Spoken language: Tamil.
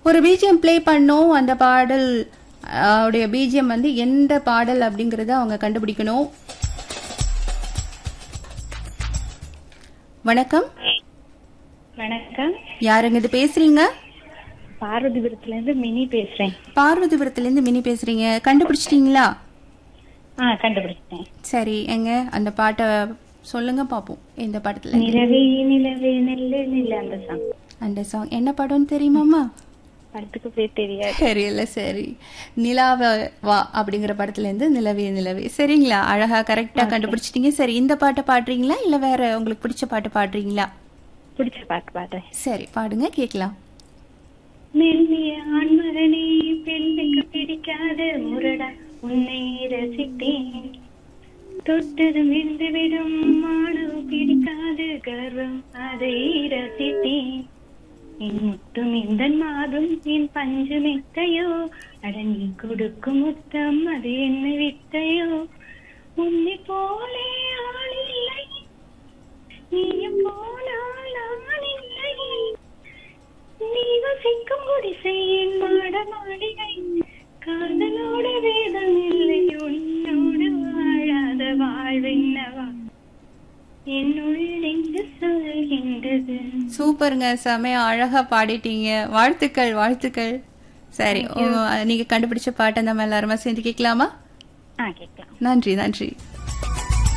ஒரு பிஜிஎம் ப்ளே பண்ணோம் அந்த பாடல் அஹ், உடைய பிஜிஎம் வந்து எந்த பாடல் அப்படிங்கறத அவங்க கண்டுபிடிக்கணும் வணக்கம் வணக்கம் யாருங்க இது பேசுறீங்க பார்வதிபுரத்துல இருந்து மினி பேசுறேன் பார்வதிபுரத்துல இருந்து மினி பேசுறீங்க கண்டுபிடிச்சிட்டீங்களா ஆ கண்டுபிடிச்சிட்டேன் சரி எங்க அந்த பாட்டை சொல்லுங்க பாப்போம் எந்த பாட்டத்துல நிலவே நிலவே நெல்லு நெல்லு அந்த சாங் அந்த சாங் என்ன படம்னு தெரியுமாமா படத்துக்கு பேர் தெரியாது தெரியல சரி நிலாவ வா அப்படிங்கிற படத்துல இருந்து நிலவே நிலவே சரிங்களா அழகா கரெக்டா கண்டுபிடிச்சிட்டீங்க சரி இந்த பாட்டை பாடுறீங்களா இல்ல வேற உங்களுக்கு பிடிச்ச பாட்டு பாடுறீங்களா பிடிச்ச பாட்டு பாடுறேன் சரி பாடுங்க கேக்கலாம் மெல்லிய ஆண்மகனே பெண்ணுக்கு பிடிக்காத முரடா உன்னை ரசித்தேன் தொட்டதும் விழுந்துவிடும் மானம் பிடிக்காது கர்வம் அதை ரசித்தேன் என் முத்தும் இந்த மாதும் என் பஞ்சு மெத்தையோ அட நீ கொடுக்கும் முத்தம் அது என்ன வித்தையோ உன்னை போலே ஆள் இல்லை நீயும் போனால் ஆள் இல்லை நீ வசிக்கும் குடிசையின் மாட மாளிகை காதலோட வேதம் இல்லை உன்னோடு வாழாத வாழ்வென்னவா என்னுள் எங்கு சொல்கின்றது சூப்பருங்க செமையா அழகா பாடிட்டீங்க வாழ்த்துக்கள் வாழ்த்துக்கள் சரி ஓ, நீங்க கண்டுபிடிச்ச பாட்டை நம்ம எல்லாருமா சேர்ந்து கேட்கலாமா ஆ கேட்கலாம் நன்றி நன்றி